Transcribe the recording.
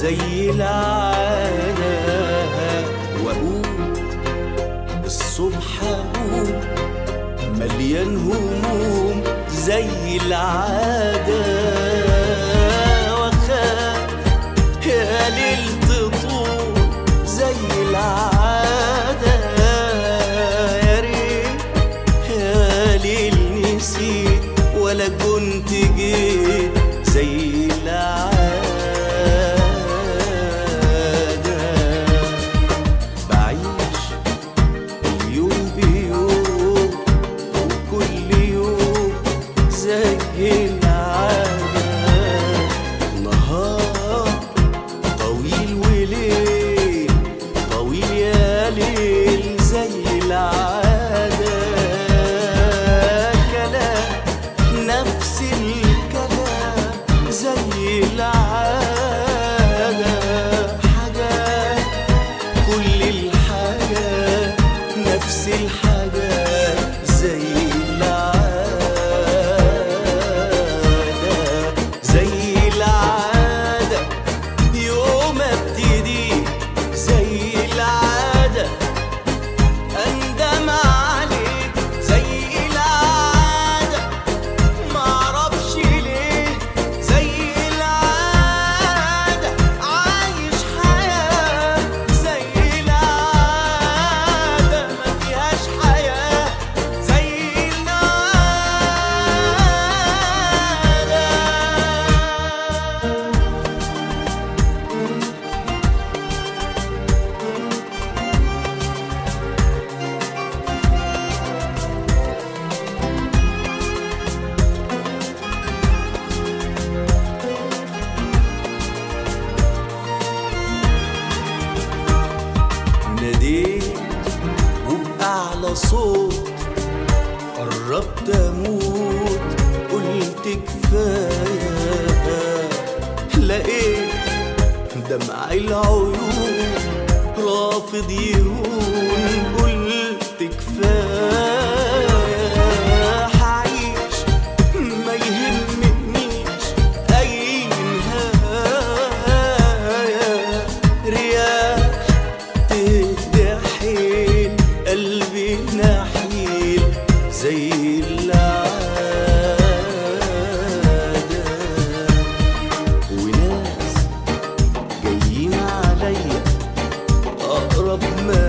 زي العادة وأقوم الصبح أقوم مليان هموم زي العادة وأخاف يا ليل تطول زي العادة يا ريت يا ليل نسيت ولا كنت جيت زي العادة بعيش اليوم بيوم وكل يوم زي العادة نهار طويل وليل طويل يا ليل زي العادة كلام نفس الكلام زي العادة حاجات كل الحاجات نفس الحاجات زي العادة زي العادة يوم ابتدي زي العادة اندم عليك زي العادة معرفش ليه زي العادة عايش حياة زي العادة ما فيهاش حياة زي العادة ناديت وبأعلى صوت قربت أموت قلت كفاية لقيت دمع العيون رافض يهون قلت كفاية حعيش ما يهمنيش أي نهاية رياح تدحيل قلبي نحيل زي العادة وناس جايين عليا أقرب ما